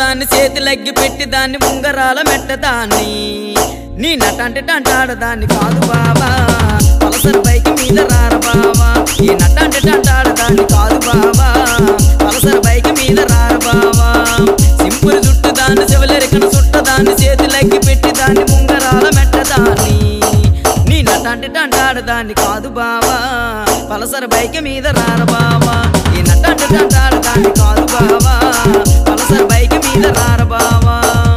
దాన్ని చేతిలగ్గి పెట్టి దాన్ని ఉంగరాల మెట్టదాన్ని నీ నటంటే టంటాడదాన్ని కాదు బావా పలసర బైక్ మీద రార బావా ఈ నటంటే టంటాడదాన్ని కాదు బావా పలసర బైక్ మీద రార బావా సింపుల్ జుట్టు దాన్ని చెవలెరికన చుట్ట దాన్ని చేతిలగ్గి పెట్టి దాన్ని ఉంగరాల మెట్టదాన్ని నీ నటంటే టంటాడదాన్ని కాదు బావా పలసర బైక్ మీద రార బావా ఈ నటంటే టంటాడదాన్ని కాదు బావా పలసర బైక్ మీద రార బావా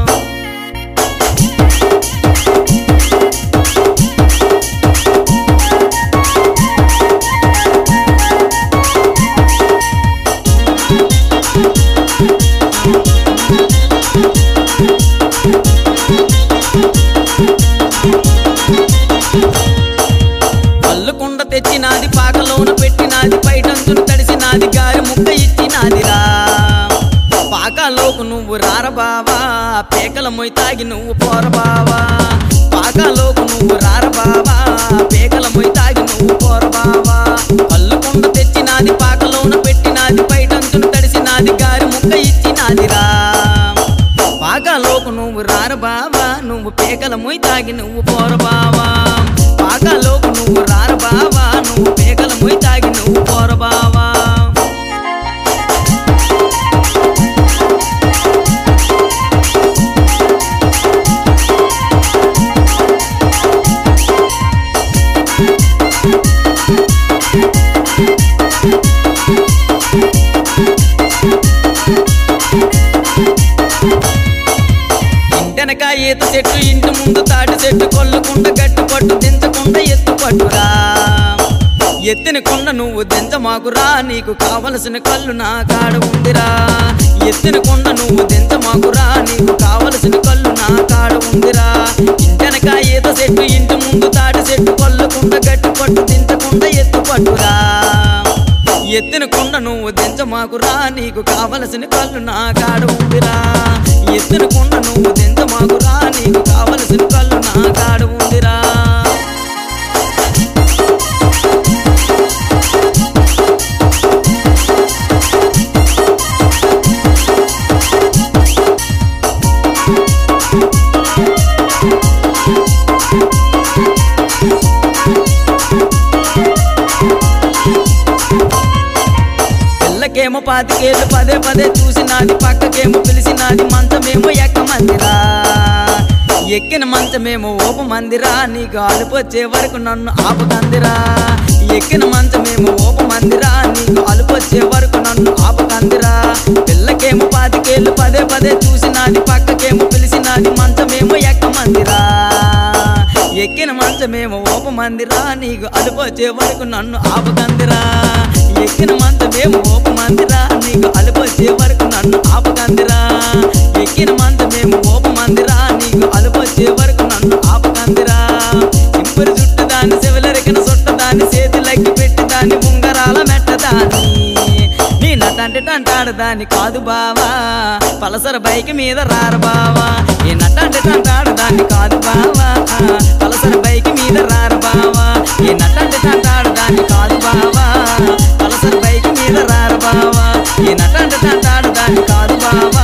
పల్లుకుండ తెచ్చినాది పాకలోన పెట్టినాది పైటంచును తడిసినాది గారి ముక్క ఇచ్చినాదిరా పాకాలోకు నువ్వు రార బావా పేకల మొయ్ తాగి నువ్వు పోర బావా పాకాలోకు నువ్వు రార బావా పేకల మొయ్ తాగి నువ్వు పోర బావా పల్లుకుండ తెచ్చినాది పాకలోన పెట్టినాది పైటంచును తడిసినాది గారి ముక్క ఇచ్చినాదిరా పాకాలోకు నువ్వు రార బావా నువ్వు పేకల మొయ్ తాగి నువ్వు పోర బావా పాకాలోకు నువ్వు రార బావా నువ్వు పేకల మొయ్ తాగి నువ్వు పోర బావా ఇంటెనక ఈత చెట్టు ఇంటి ముందు తాటి చెట్టు కొల్లకుండా గట్టి పట్టు దించకుండా ఎత్తు పట్టురా ఎత్తిన కొండ నువ్వు దించ మాకురా నీకు కావలసిన కళ్ళు నా కాడ ఉందిరా ఎత్తిన కొండ నువ్వు దించ మాకురా నీకు కావలసిన కళ్ళు నా కాడ ఉందిరా ఇంటెనక ఈత చెట్టు ఇంటి ముందు తాటి చెట్టు కొల్లకుండా గట్టి పట్టు దించకుండా ఎత్తు పట్టురా ఎత్తిన కొండ నువ్వు దించ మాకురా నీకు కావలసిన కళ్ళు నా కాడ ఉందిరా ఎత్తిన కొండ నువ్వు దించ మాకురా నీకు కావలసిన కళ్ళు నా కాడ ఉందిరా పిల్లకేమో పాతికేళ్ళు పదే పదే చూసినాది పక్కకేమో పిలిచినాది మంచమేమో ఎక్కమందిరా ఎక్కిన మంచమేమో ఓప మందిరా నీకు అలుపొచ్చే వరకు నన్ను ఆపకందిరా ఎక్కిన మంచమేమో ఓప మందిరా నీకు అలుపొచ్చే వరకు నన్ను ఆపకందిరా పిల్లకేమో పాతికేళ్ళు పదే పదే చూసినాది పక్కకేమో పిలిచినాది మంచమేమో ఎక్కమందిరా ఎక్కిన మంచమేమో ఓప మందిరా నీకు అలుపొచ్చే వరకు నన్ను ఆపకందిరా ఎక్కిన మంచమేమో ఓప మందిరా నీకు అలుపొచ్చే వరకు నన్ను ఆపకందిరా ఎక్కిన మంచమేమో ఓప మందిరా నీకు అలుపొచ్చే వరకు నన్ను ఆపకందిరా సింపుల్ జుట్టు దాన్ని చెవిలరికిన సొట్ట దాన్ని చేతిలకి పెట్టి దాన్ని ఉంగరాల మెట్టదాన్ని నీ నటంటే టంటాడదాన్ని కాదు బావా పలసర బైక్ మీద రార బావా ఈ నటంటే టంటాడదాన్ని కాదు బావా పలసర బైక్ మీద రార బావా ఈ నటంటే టంటాడదాన్ని కాదు బావా పలసర బైక్ మీద రార బావా ఈ నటంటే టంటాడదాన్ని కాదు బావా